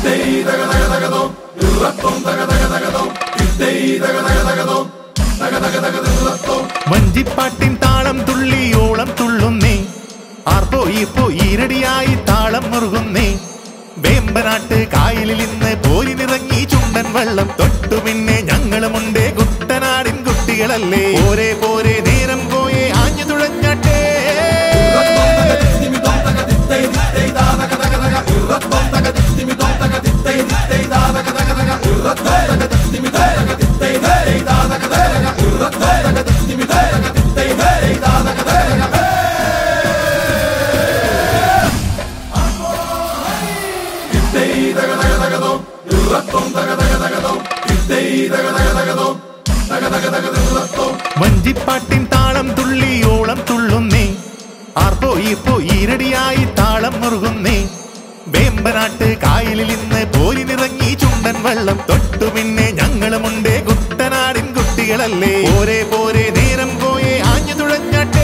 വഞ്ചിപ്പാട്ടിൻ താളം തുള്ളിയോളം തുള്ളുന്നേ ആർപ്പോ ഈർപ്പോ ഈരടിയായി താളം മുറുകുന്നേ വേമ്പനാട്ട് കായലിൽ ഇന്ന് പോരിനിറങ്ങി ചുണ്ടൻ വെള്ളം തൊട്ടു പിന്നെ ഞങ്ങളുമുണ്ടേ കുട്ടനാടിൻ കുട്ടികളല്ലേ പോരെ പോരെ നേരം പോയേ ആഞ്ഞു തുഴഞ്ഞാട്ടേ വഞ്ചിപ്പാട്ടിൻ താളം തുള്ളിയോളം തുള്ളുന്നേ ആർപ്പോ ഈർപ്പോ ഈരടിയായി താളം മുറുകുന്നേ വേമ്പനാട്ട് കായലിൽ ഇന്ന് പോരിനിറങ്ങി ചുണ്ടൻ വെള്ളം തൊട്ടു പിന്നെ ഞങ്ങളുമുണ്ടേ കുട്ടനാടിൻ കുട്ടികളല്ലേ പോരെ പോരെ നേരം പോയേ ആഞ്ഞു തുഴഞ്ഞാട്ടേ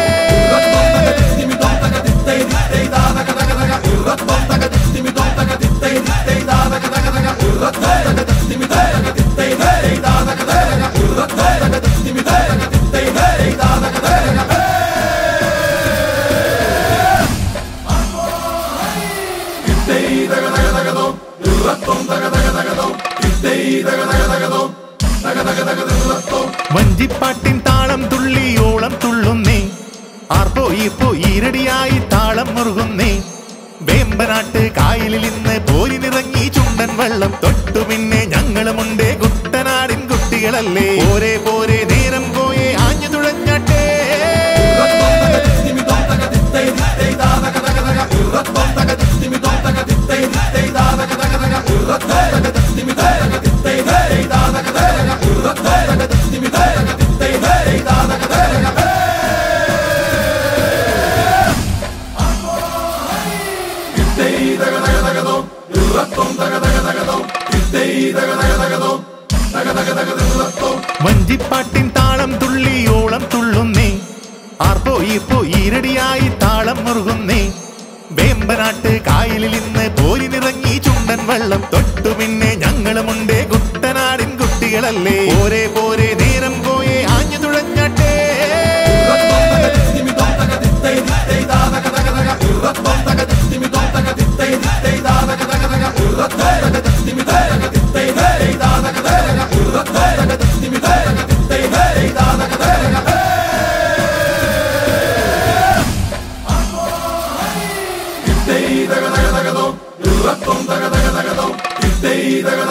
വഞ്ചിപ്പാട്ടിൻ താളം തുള്ളിയോളം തുള്ളുന്നേ ആർപ്പോ ഈർപ്പോ ഈരടിയായി താളം മുറുകുന്നേ വേമ്പനാട്ട് കായലിൽ ഇന്ന് പോരിനിറങ്ങി ചുണ്ടൻ വെള്ളം തൊട്ടു പിന്നെ ഞങ്ങളുമുണ്ടേ കുട്ടനാടിൻ കുട്ടികളല്ലേ പോരെ പോരെ നേരം പോയേ ആഞ്ഞു തുഴഞ്ഞാട്ടേ വഞ്ചിപ്പാട്ടിൻ താളം തുള്ളിയോളം തുള്ളുന്നേ ആർപ്പോ ഈർപ്പോ ഈരടിയായി താളം മുറുകുന്നേ വേമ്പനാട്ട് കായലിൽ ഇന്ന് പോരിനിറങ്ങി ചുണ്ടൻ വെള്ളം തൊട്ടു പിന്നെ ഞങ്ങളുമുണ്ടേ കുട്ടനാടിൻ കുട്ടികളല്ലേ പോരെ പോരെ നേരം പോയേ ആഞ്ഞു തുഴഞ്ഞാട്ടേ Thank you.